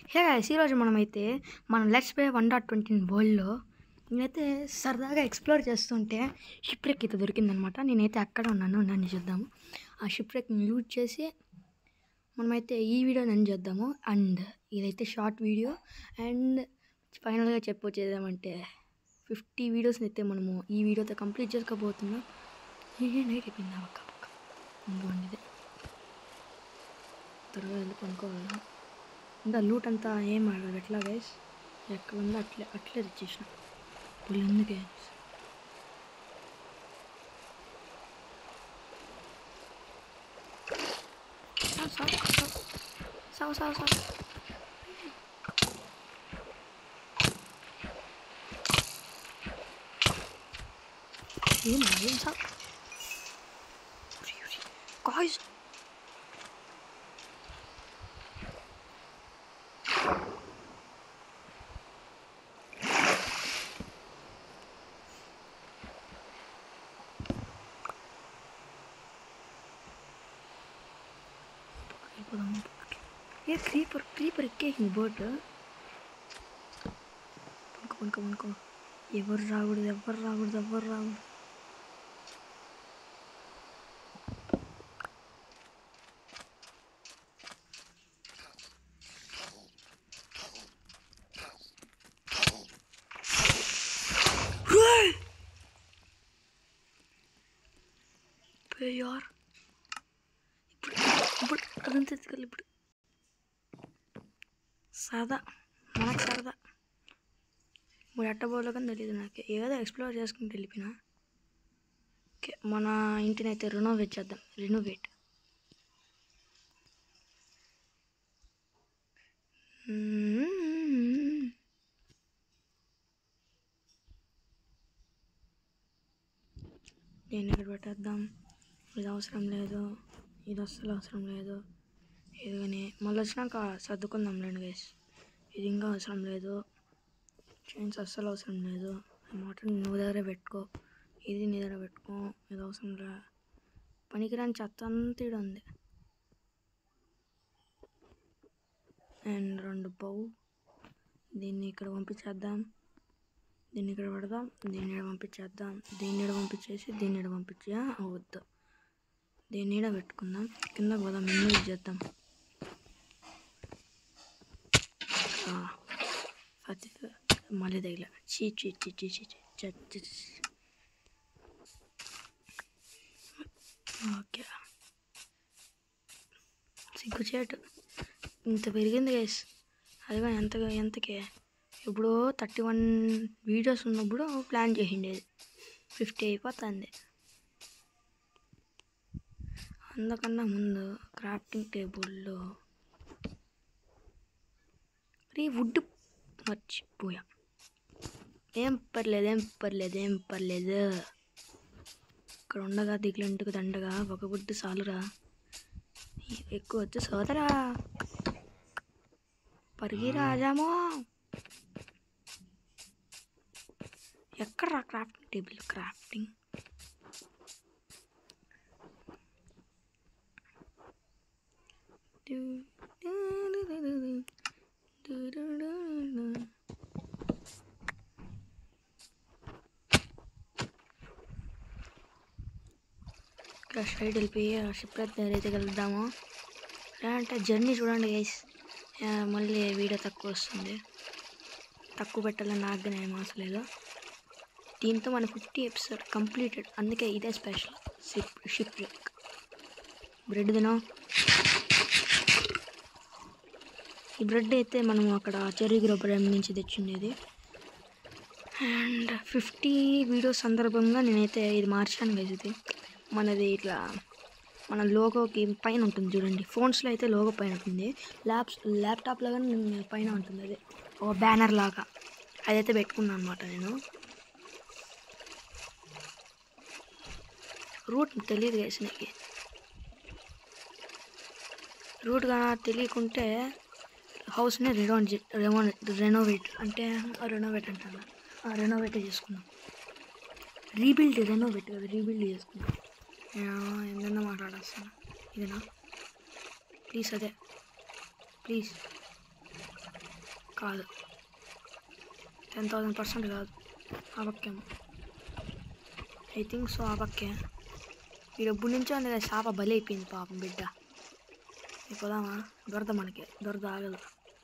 హే guys, ఈరోజు మనమైతే మనం let's play one dot twenty వరల్డ్లో నేనైతే సరదాగా ఎక్స్ప్లోర్ చేస్తుంటే షిప్ రెక్ అయితే దొరికిందనమాట నేనైతే అక్కడ ఉన్నాను నన్ను చూద్దాము ఆ షిప్ రెక్ని యూజ్ చేసి మనమైతే ఈ వీడియో నన్ను చేద్దాము అండ్ ఇదైతే షార్ట్ వీడియో అండ్ ఫైనల్గా చెప్పొచ్చేది ఏమంటే ఫిఫ్టీ వీడియోస్ అయితే మనము ఈ వీడియోతో కంప్లీట్ చేసుకోబోతున్నాం ఏ నైట్ అయిపోయింది ఒక్క పక్క ఇంకోండి ఇదే త్వరగా వెళ్ళి కొనుక్కోవాలి ఇంకా లూట్ అంతా ఏం ఆడదు ఎట్లా గైస్ ఎక్కడ ఉందో అట్లే అట్లే తెచ్చేసిన ఇప్పుడు ఎందుకే సావు సావు సావు సావు సావు ఏం ఏం సావు గాయ్స్ వెళ్ళిపోదాం ఏ క్రీపర్ క్రీపర్ ఎక్కేసింది బోట్ పనుకో పనుకో పనుకో ఎవరు రాకూడదు ఎవరు రాకూడదు ఎవరు రాకూడదు యార్ ఇప్పుడు ఇప్పుడు అదంతా ఎత్తుకెళ్ళి ఇప్పుడు సరదా మనకు సరదా ఇప్పుడు ఎట్టబోలో కానీ తెలియదు నాకు ఏదో ఎక్స్ప్లోర్ చేసుకుంటూ వెళ్ళిపోయినా ఓకే మన ఇంటిని అయితే రినోవేట్ చేద్దాం రినోవేట్ నేను ఇక్కడ పెట్టేద్దాం ఇది అవసరం లేదు ఇది అస్సలు అవసరం లేదు ఇది కానీ మళ్ళీ వచ్చినాక సర్దుకుందాం లేండి గైస్ ఇది ఇంకా అవసరం లేదు చైన్స్ అస్సలు అవసరం లేదు మోటార్ నువ్వు దగ్గర పెట్టుకో ఇది నీ దగ్గర పెట్టుకో ఇది అవసరం రా పనికిరాని చెత్త అంతా ఈడ ఉంది అండ్ రెండు బౌ దీన్ని ఇక్కడ పంపించేద్దాం దీన్ని ఇక్కడ పెడదాం దీన్ని ఇక్కడ పంపించేద్దాం దీన్ని ఇక్కడ పంపించేసి దీన్ని ఇక్కడ పంపించా వద్దు దీన్ని ఈడ పెట్టుకుందాం కిందకు పోదాం మెన్యూ చేద్దాం ఆ, అది మళ్ళీ తగిల చీ చీ చీ చీ చీ చీ, చీ, చీ, చీ. ఓకే సిగ్గుచేటు ఇంత పెరిగింది గైస్ అదిగా ఎంత ఎంతకే ఇప్పుడు థర్టీ వన్ వీడియోస్ ఉన్నప్పుడు ప్లాన్ చేసిండేది ఫిఫ్టీ అయిపోతుంది అందుకన్నా ముందు క్రాఫ్టింగ్ టేబుల్లో రీ వుడ్ మర్చిపోయా ఏం పర్లేదు ఏం పర్లేదు ఏం పర్లేదు ఇక్కడ ఉండగా దిగులంటుకు దండగా ఒక బుడ్డు సాలురా ఎక్కువ వచ్చి సోదరా పరిగి రాజామో ఎక్కడ క్రాఫ్టింగ్ టేబుల్ క్రాఫ్టింగ్ ఇక్కడ సైడ్ వెళ్ళిపోయి షిప్ దగ్గర అయితే వెళ్దాము అంటే జర్నీ చూడండి గైస్ మళ్ళీ వీడియో తక్కువ వస్తుంది తక్కువ పెట్టాలని నాకు కానీ ఏం అవసరం లేదు దీంతో మన ఫిఫ్టీ ఎపిసోడ్ కంప్లీటెడ్ అందుకే ఇదే special ship ship wreck bread తినం ఈ బ్రెడ్ అయితే మనం అక్కడ చెర్రీ గ్రోబ్రామ్ నుంచి తెచ్చిండేది అండ్ ఫిఫ్టీ వీడియోస్ సందర్భంగా నేనైతే ఇది మార్చాను కదా ఇది మనది ఇట్లా మన లోగోకి పైన ఉంటుంది చూడండి ఫోన్స్లో అయితే లోగో పైన ఉంటుంది ల్యాప్స్ ల్యాప్టాప్లో కానీ పైన ఉంటుంది అది ఒక బ్యానర్ లాగా అదైతే పెట్టుకున్నాను అనమాట నేను రూట్ తెలియదు వేసి నాకు రూట్ గా తెలియకుంటే హౌస్ని రెనోన్ రెమో రెనోవేట్ అంటే రెనోవేట్ అంటాను రెనోవేట్ చేసుకుందాం రీబిల్డ్ రెనోవేట్ కదా రీబిల్డ్ చేసుకుందాం ఎందన్నా మాట్లాడేస్తాను ఇదేనా ప్లీజ్ అదే ప్లీజ్ కాదు టెన్ థౌసండ్ పర్సెంట్ కాదు ఆ పక్కేమో ఐ థింక్ సో ఆ పక్కే ఈ డబ్బు నుంచో అనేది శాప బలి అయిపోయింది పాపం బిడ్డ ఇక పోదామా దొరద మనకి దొరద ఆగదు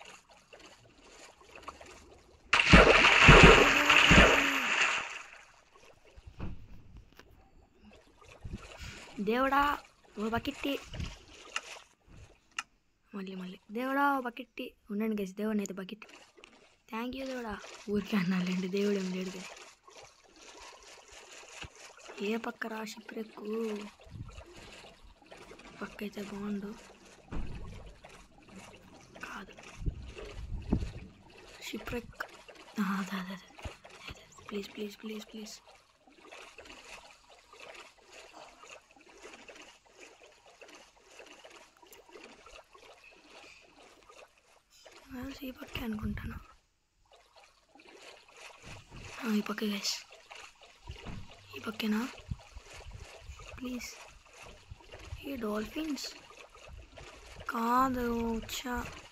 దేవుడా ఓ బకెట్టి మళ్ళీ మళ్ళీ దేవుడా ఓ బకెట్టి ఉండండి గేసి దేవుడిని అయితే బకెట్ థ్యాంక్ యూ దేవుడా ఊరికే అన్నాలండి దేవుడు ఏం లేడు కదా ఏ పక్క రా షిప్రెక్కు పక్క అయితే బాగుండు కాదు షిప్రెక్ అదే అదే అదే ప్లీజ్ ప్లీజ్ ప్లీజ్ ప్లీజ్ ఈ పక్కే అనుకుంటాను ఆ, ఈ పక్క గైస్ ఈ పక్కేనా ప్లీజ్ ఈ డాల్ఫిన్స్ కాదు వచ్చా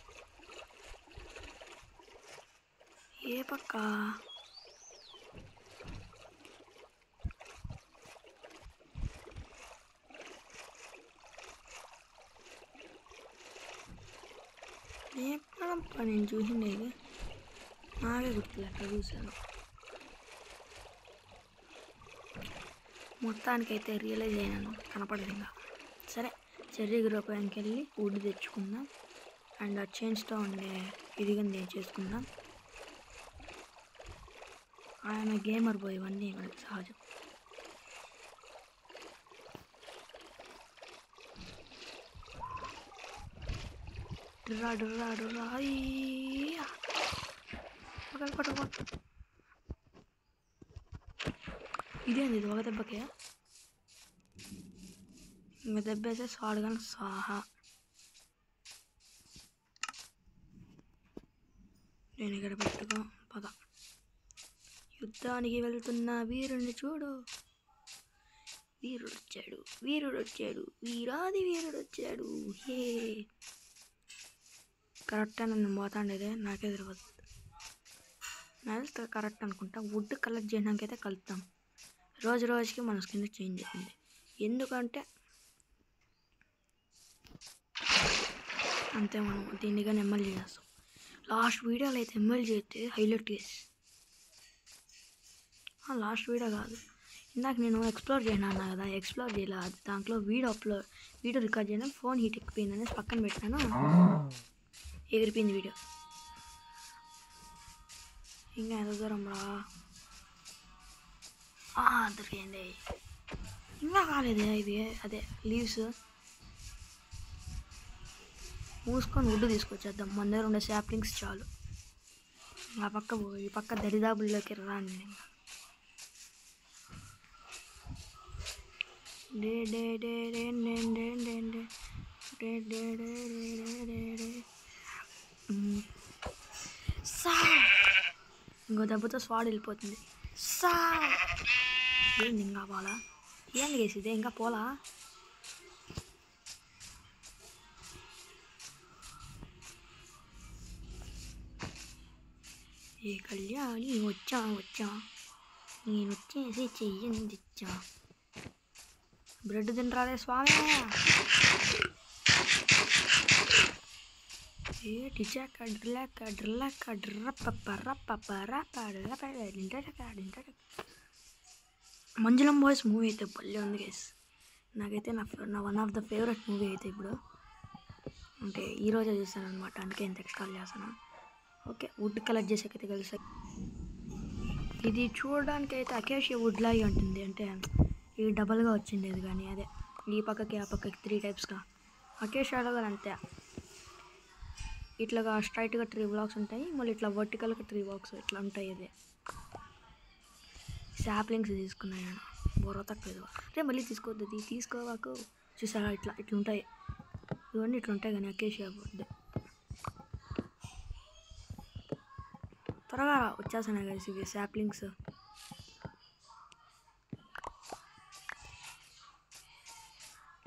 ఏ పక్క ఎక్కడప్ప నేను చూసిండేది నాకే గుర్తులేదు అట్లా చూశాను మొత్తానికైతే రియలైజ్ అయినాను కనపడదు ఇంకా సరే చెర్రీ గ్రూపానికి వెళ్ళి వుడ్ తెచ్చుకుందాం అండ్ ఆ చైన్స్తో ఉండే ఇది కానీ చేసుకుందాం ఆయన గేమర్ పోయి ఇవన్నీ మనకి సహజం డుర్రా డుర్రా డుర్రా అయ్యా పక్కన పట్టు పట్టు ఇదేంది ఇది ఒక దెబ్బకే ఇంక దెబ్బేస్తే సాడుగాని సాహా నేను ఇక్కడ పెట్టుకో పద యుద్ధానికి వెళ్తున్న వీరుణ్ణి చూడు వీరుడు వచ్చాడు వీరుడు వచ్చాడు వీరాది వీరుడు వచ్చాడు హే కరెక్ట్ అని నేను పోతాండేదే నాకే తెలియదు నాకు కరెక్ట్ అనుకుంటా వుడ్ కలెక్ట్ చేయడానికి అయితే కలుపుతాం రోజు రోజుకి మన స్కిన్ చేంజ్ అవుతుంది ఎందుకంటే అంతే మనం దీన్ని కానీ ఎమ్మెల్యే చేస్తాం లాస్ట్ వీడియోలో అయితే ఎమ్మెల్యే చేస్తే హైలైట్ చేసి లాస్ట్ వీడియో కాదు ఇందాక నేను ఎక్స్ప్లోర్ చేయను అన్నా కదా ఎక్స్ప్లోర్ చేయలే అది దాంట్లో వీడియో అప్లోడ్ వీడియో రికార్డ్ చేయడం ఫోన్ హీట్ ఎక్కిపోయింది అనేసి పక్కన పెట్టాను ఎగిరిపోయింది వీడియో ఇంకా ఎంత దూరం రా ఆ, దొరికింది ఇంకా కాలేదే ఇవి అదే లీవ్స్ మూసుకొని వుడ్ తీసుకొచ్చేద్దాం మన దగ్గర ఉండే శాప్లింగ్స్ చాలు ఆ పక్క పో ఈ పక్క దరిదాపుల్లోకి రాను నేను ఇంకా. డే డే డే డే డే డే డే డే డే డే డే డే డే డే మ్. సా ఇంకో దెబ్బతో స్వాడ్ వెళ్ళిపోతుంది సా ఏంది ఇంకా పోలా ఏంది వేసిదే ఇంకా పోలా ఏ కళ్యాణి వచ్చా వచ్చా నేను వచ్చేసి చెయ్యందిచ్చా బ్రెడ్ తినరాదే స్వామి ఏ టిచాక డ్రిలాక డ్రిలాక డ్ర పప్ప రప్ప రప్ప రప్ప డింటక డింటక మంజులం బాయ్స్ మూవీ అయితే భలే ఉంది గైస్ నాకైతే నా ఫ- నా one of the favourite movie అయితే ఇప్పుడు అంటే ఈ రోజే చూసాను అనమాట అందుకే ఇంత ఎక్స్ట్రా చేస్తాను ఓకే వుడ్ కలెక్ట్ చేసేకైతే కలిసి ఇది చూడడానికి అయితే అకేషియా వుడ్ లాగా ఉంటుంది అంటే ఇది డబల్గా వచ్చిండేది కానీ అదే ఈ పక్కకి ఆ పక్కకి త్రీ టైప్స్గా అకేషియాలో కూడా అంతే ఇట్లాగా స్ట్రైట్గా త్రీ బ్లాక్స్ ఉంటాయి మళ్ళీ ఇట్లా వర్టికల్గా త్రీ బ్లాక్స్ ఇట్లా ఉంటాయి ఇది శాప్లింగ్స్ తీసుకున్నాను బొర్ర తక్కువ ఇది అంటే మళ్ళీ తీసుకోవద్దు ఇది తీసుకోవాకు చూసారా ఇట్లా ఇట్లా ఉంటాయి ఇవన్నీ ఇట్లా ఉంటాయి కానీ అకేషియా వద్దు త్వరగా రా వచ్చేసాను కలిసి ఇవి శాప్లింగ్స్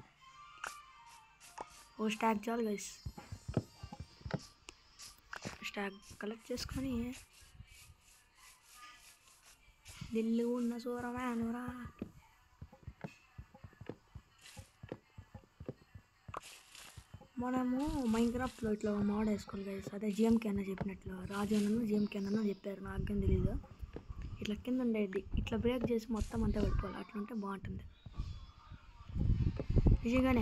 ఓ స్టాక్ చాలు గైస్ స్టాక్ కలెక్ట్ చేసుకొని దిల్లు ఉన్న సూరమానురా మనము మైన్క్రాఫ్ట్లో ఇట్లా మోడ్ వేసుకోవాలి గైస్ అదే జిఎంకే అన్న చెప్పినట్లు రాజు అన్న జిఎంకే అన్న చెప్పారు నాకు కానీ తెలీదు ఇట్లా కింద ఉండేది ఇట్లా బ్రేక్ చేసి మొత్తం అంతా పెట్టుకోవాలి అట్లా ఉంటే బాగుంటుంది నిజంగానే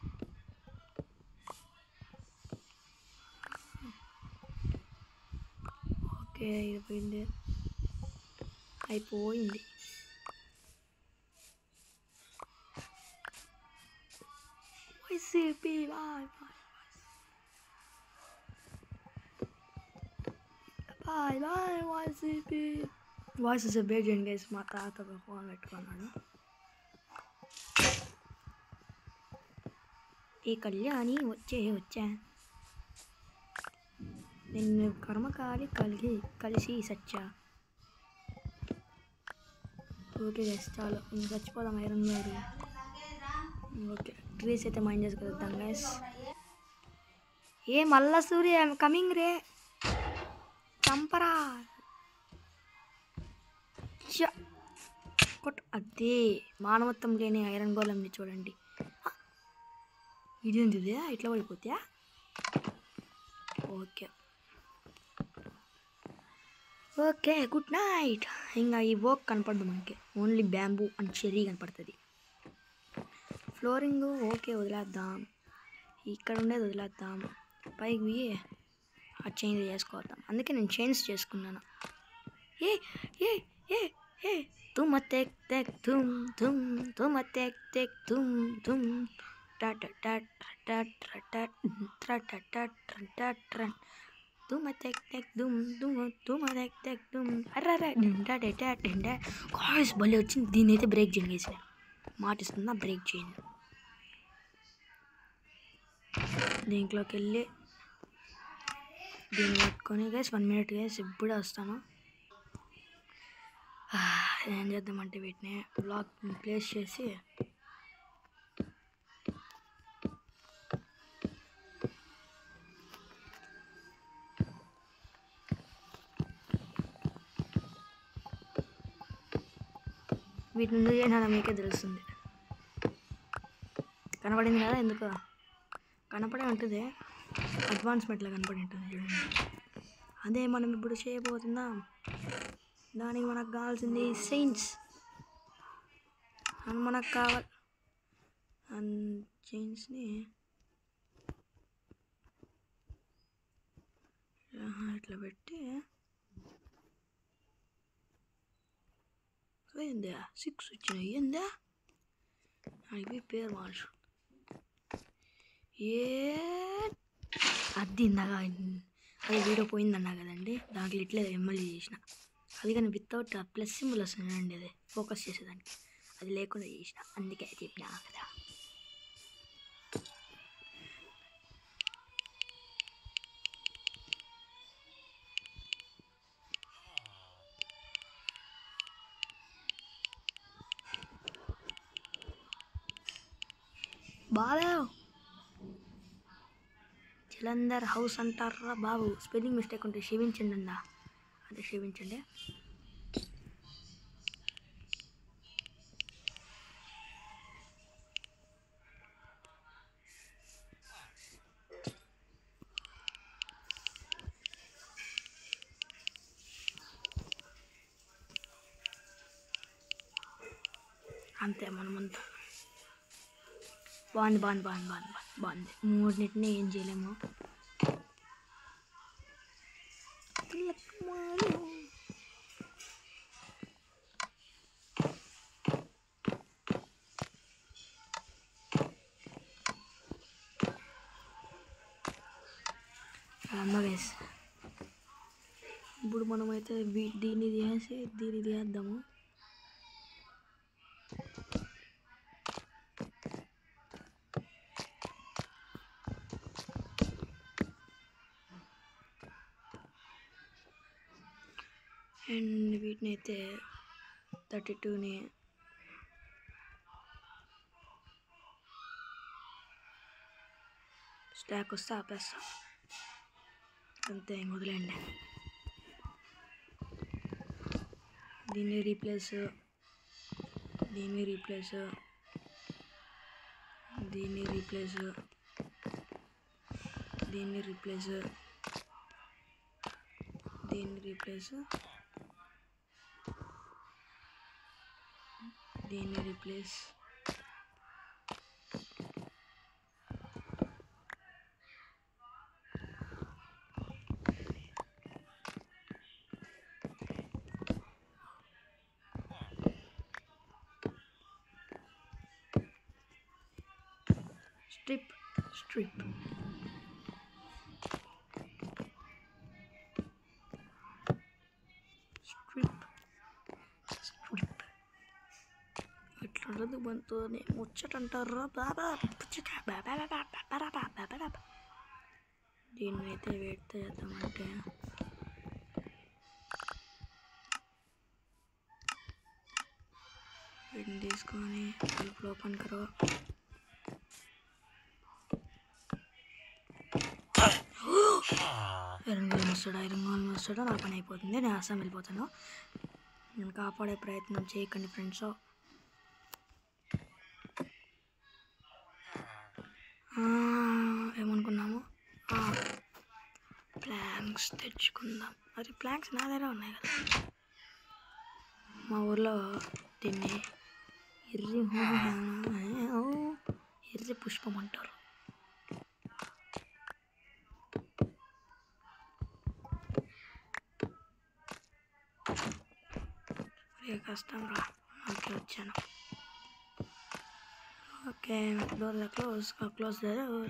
ఓకే అయిపోయింది అయిపోయింది YCP bye bye bye YCP voice వస్తే బేర్ చేయండి గైస్ మా తాత ఫోన్ పెట్టుకున్నాడు ఈ కళ్యాణి వచ్చే వచ్చా నిన్ను కర్మకాలి కలిగి కలిసి సచ్చా ఓకే గైస్ చాలు ఇంక చచ్చిపోదాం ఐరన్ గారు ఓకే ట్రీస్ అయితే మైండ్ చేసుకెళ్తాం గైస్ ఏ మల్ల సూర్య కమింగ్ రే చంపరా చ్చ. కొట్ అదే మానవత్వం లేని ఐరన్ గోళంని చూడండి ఆ, ఇదేంటి ఇది ఇట్లా పడిపోతే ఓకే ఓకే గుడ్ నైట్ ఇంకా ఈ వర్క్ కనపడదు మనకి ఓన్లీ బ్యాంబూ అండ్ చెర్రీ కనపడుతుంది ఫ్లోరింగ్ ఓకే వదిలేద్దాం ఇక్కడ ఉండేది వదిలేద్దాం పైకి పోయి ఆ చైన్ చేసుకోవద్దాం అందుకే నేను చైన్స్ చేసుకున్నాను ఏ ఏ ఏ ఏ తుమ తెక్ తెక్ తుమ్ తుమ్ తుమ తెక్ తెక్ తుమ్ తుమ్ టట్ టట్ టట్ టట్ ట్రట్ టట్ టట్ ట్రన్ తుమ తెక్ తెక్ దుమ్ దుమ్ తుమ తెక్ తెక్ దుమ్ అర్రరే డిండా డెటా డిండా కాయిస్ భలే వచ్చింది దీన్ని అయితే బ్రేక్ చేయండి వేసిన మాట ఇస్తుందా బ్రేక్ చేయండి దీంట్లోకి వెళ్ళి దీన్ని పట్టుకొని గైస్ వన్ మినిట్ గైస్ ఇప్పుడే వస్తాను ఆ, ఏం చేద్దామంటే వీటిని బ్లాక్ ప్లేస్ చేసి వీటిని ఎందుకు చేసినా మీకే తెలుస్తుంది కనపడింది కదా ఎందుకు కనపడే ఉంటుంది అడ్వాన్స్మెంట్లో కనపడి ఉంటుంది చూడండి అదే మనం ఇప్పుడు చేయబోతున్నాం దానికి మనకు కావాల్సింది సైన్స్ అని మనకు కావాలి అండ్ చైన్స్ని ఇట్లా పెట్టి ఏందా సిక్స్ వచ్చినాయి ఏందా అవి పేరు మార్చు ఏ అది ఇందాక అది వీడియో పోయిందన్నా కదండి దాంట్లో ఇట్లే ఎమ్మెల్యే చేసిన అది కానీ వితౌట్ ప్లస్ సింబల్ వస్తుందండి అది ఫోకస్ చేసేదానికి అది లేకుండా చేసిన అందుకే చెప్పిన కదా బాబా జలంధర్ హౌస్ అంటారా బాబు స్పెల్లింగ్ మిస్టేక్ ఉంటే క్షమించండి అన్నా అదే క్షమించండి అంతే మనమంతా బాగుంది బాగుంది బాగుంది బాగుంది బాగుంది బాగుంది మూడింటిని ఏం చేయలేము గైస్ ఇప్పుడు మనమైతే వీ- దీన్ని తీసేసి దీన్ని తీసేద్దాము అండ్ వీటిని అయితే థర్టీ టూని స్టాక్ వస్తే ఆపేస్తాం అంతే ఇంక వదిలేండి దీన్ని రీప్లేస్ దీన్ని రీప్లేస్ దీన్ని రీప్లేస్ దీన్ని రీప్లేస్ దీన్ని రీప్లేస్ దీన్ని replace strip strip strip strip ఎట్లుండదు మనతో ముచ్చట అంటారా బాబా పుచ్చట బాబా బాబా బాబా బాబా బాబా దీన్ని అయితే వేట్ చేద్దామంటే వీటిని తీసుకొని ఇప్పుడు ఓపెన్ కరో ఐరన్ గోల్ వస్తాడు ఐరన్ గోల్ వస్తాడు నా పని అయిపోతుంది నేను అస్సాం వెళ్ళిపోతాను నేను కాపాడే ప్రయత్నం చేయకండి ఫ్రెండ్స్ ఏమనుకున్నాము ప్లాంక్స్ తెచ్చుకుందాం మరి ప్లాంక్స్ నా దగ్గర ఉన్నాయి కదా మా ఊర్లో దీన్ని ఎర్రి ఎర్రి పుష్పం అంటారు ఏ కష్టం రా ఓకే వచ్చాను okay door close close door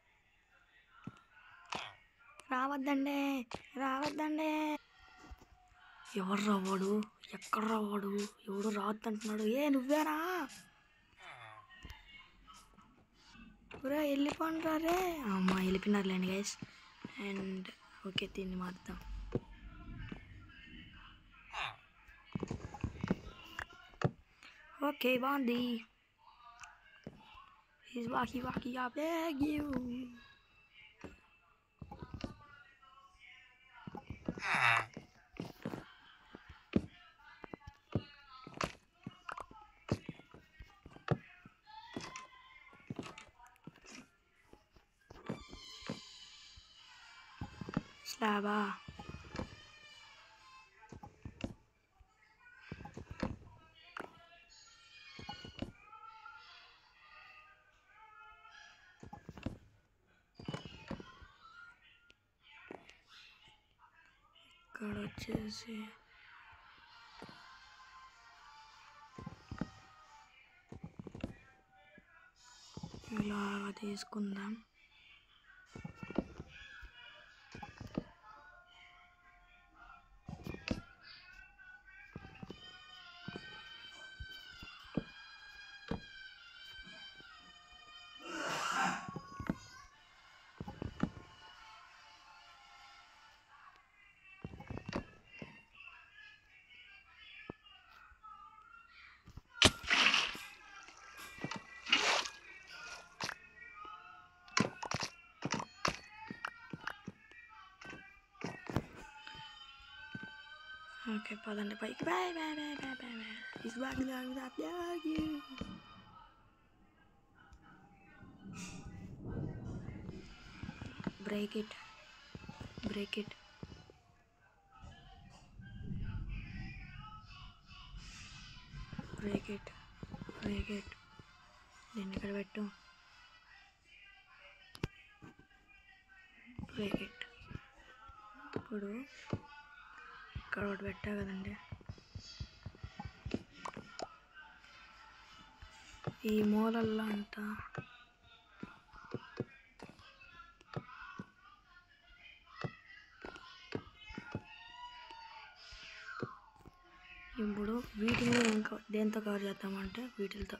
రావద్దండి రావద్దండి ఎవరు రావాడు ఎక్కడ రావాడు ఎవడు రావద్దంటున్నాడు ఏ నువ్వేనా ఊరా వెళ్ళిపోండి రే అమ్మ వెళ్ళిపోయినారులేండి గైస్ అండ్ ఓకే దీన్ని మారుద్దాం Okay, Bondi. He's walkie walkie, I beg you. Slava. ఇక్కడ వచ్చేసి ఇలా తీసుకుందాం ఓకే పదండి పైకి bye bye bye bye bye bye is bye bye bye bye break it break it break it break it దీన్ని ఇక్కడ పెట్టు బ్రేక్ ఇట్ ఇప్పుడు ఇక్కడ ఒకటి పెట్టా కదండి ఈ మూలల్లో అంట ఇప్పుడు వీటిని ఇంకా దేంతో కవర్ చేద్దామంటే వీటితో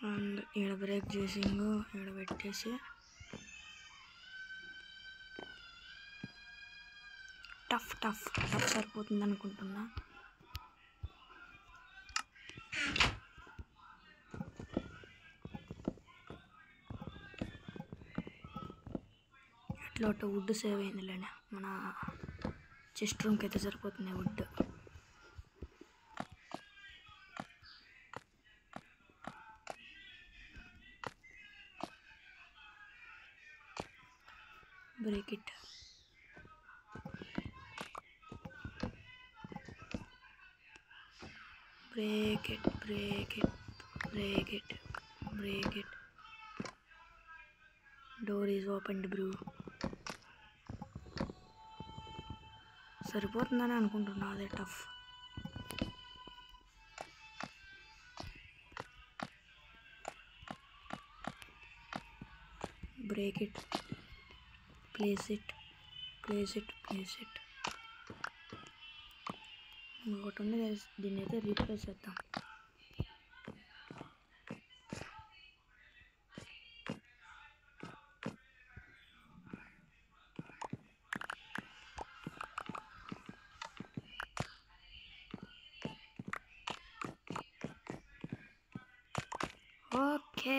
అండ్ ఈడ బ్రేక్ చేసి ఇంకో ఈడ పెట్టేసి టఫ్ టఫ్ టఫ్ సరిపోతుంది అనుకుంటున్నా ఎట్లా ఒకటి వుడ్ సేవ్ అయిందిలేండి మన చెస్ట్ రూమ్కి అయితే సరిపోతుంది wood break it break it break it break it break it door is opened bro సరిపోతుందని అనుకుంటున్నా అదే tough break it place it place it place it ఇంకొకటి ఉంది guys, దీన్ని అయితే రీప్లేస్ చేద్దాం ఓకే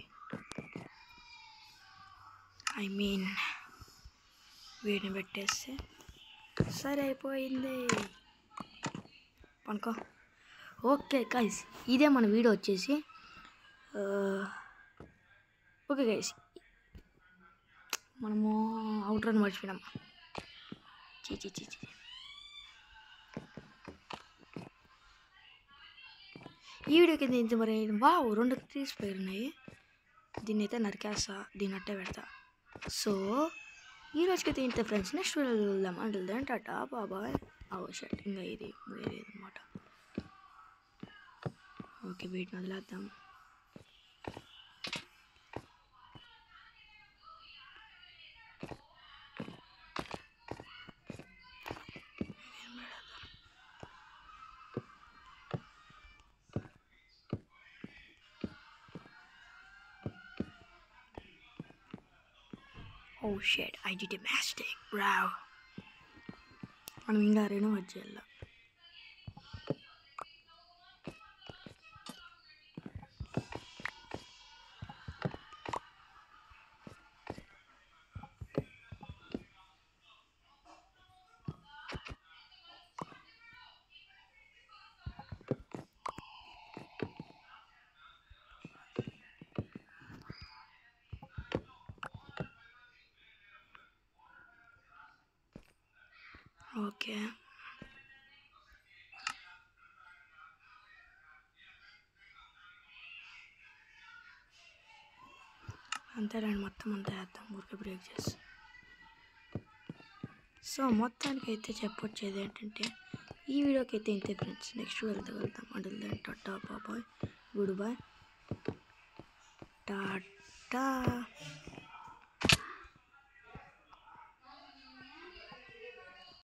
ఐ మీన్ వీడిని పెట్టేస్తే సరే అయిపోయింది పనుకో ఓకే గైస్ ఇదే మన వీడియో వచ్చేసి ఆ, ఓకే గైస్ మనము అవుట్ రన్ మర్చిపోయినాం చీ చీ చీ చీ ఈ వీడియో కింద ఇంత మరి వావ్ రెండు ట్రీస్ ఉన్నాయి దీన్ని అయితే నరికేస్తా దీన్ని అట్టే పెడతా సో ఈ రోజుకైతే ఇంత ఫ్రెండ్స్ నెక్స్ట్ వీడియో వెళ్దాం అంటే టాటా బాబాయ్ అవసరం ఇంకా ఇది వేరేది అనమాట ఓకే వీటిని వదిలేద్దాం oh shit I did a mistake bro మనం ఇంకా రెండు వచ్చేయాల ఓకే అంతేలేండి మొత్తం అంతా వేద్దాం ఊరికే బ్రేక్ చేసి సో మొత్తానికి అయితే చెప్పొచ్చేది ఏంటంటే ఈ వీడియోకి అయితే ఇంతే ఫ్రెండ్స్ నెక్స్ట్ వెళ్తే వెళ్తాం అంటే టాటా బాబాయ్ గుడ్ బాయ్ టాటా